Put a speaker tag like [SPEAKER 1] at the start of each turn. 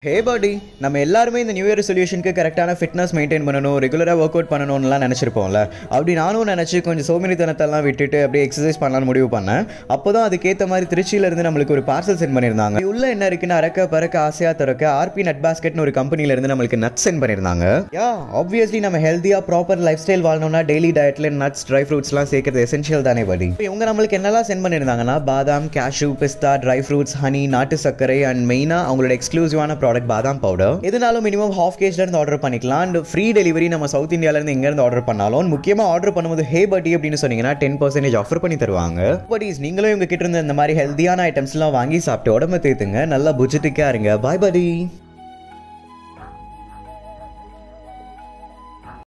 [SPEAKER 1] ஹே பாடி நம்ம எல்லாருமே இந்த நியூ இயர் சொல்யூஷனுக்கு கரெக்டான ஃபிட்னஸ் மெயின்டைன் பண்ணணும் ரெகுலராக ஒர்க் அவுட் பண்ணணும்லாம் நினச்சிருப்போம்ல அப்படி நானும் நினச்சி கொஞ்சம் சோமினித்தனத்தெல்லாம் விட்டுட்டு அப்படியே எக்ஸசைஸ் பண்ணலாம்னு முடிவு பண்ணேன் அப்போ தான் அதுக்கேற்ற மாதிரி திருச்சியிலேருந்து நம்மளுக்கு ஒரு பார்சல் சென்ட் பண்ணியிருந்தாங்க உள்ள என்ன இருக்குன்னு அறக்க பறக்க ஆசையாக திறக்க ஆர்பி நட் பாஸ்கெட்னு ஒரு கம்பெனிலேருந்து நம்மளுக்கு நட்ஸ் சென்ட் பண்ணியிருந்தாங்க யா ஆப்வியஸ்லி நம்ம ஹெல்த்தியாக ப்ராப்பர் லைஃப் ஸ்டைல் வாழணும்னா டெய்லி டயட்டில் நட்ஸ் ட்ரை ஃப்ரூட்ஸ்லாம் சேர்க்கறது எசென்ஷியல் தானே படி இப்போ இவங்க நம்மளுக்கு என்னெல்லாம் சென்ட் பண்ணியிருந்தாங்கன்னா பாதாம் கேஷ்யூ பிஸ்தா ட்ரை ஃப்ரூட்ஸ் ஹனி நாட்டு சர்க்கரை அண்ட் மெயினாக அவங்களோட எக்ஸ்க்ளூசிவான ப்ராடக்ட் பாதாம் பவுடர் எதுனாலும் மினிமம் ஹாஃப் கேஜ்லேருந்து ஆர்டர் பண்ணிக்கலாம் அண்ட் ஃப்ரீ டெலிவரி நம்ம சவுத் இந்தியாவிலேருந்து எங்கேருந்து ஆர்டர் பண்ணாலும் முக்கியமாக ஆர்டர் பண்ணும்போது ஹே பட்டி அப்படின்னு சொன்னீங்கன்னா டென் பர்சன்டேஜ் ஆஃபர் பண்ணி தருவாங்க பட்டிஸ் நீங்களும் இவங்க கிட்ட இருந்த இந்த மாதிரி ஹெல்த்தியான ஐட்டம்ஸ்லாம் வாங்கி சாப்பிட்டு உடம்பு தேத்துங்க நல்லா புஜிட்டிக்காக இருங்க பாய் படி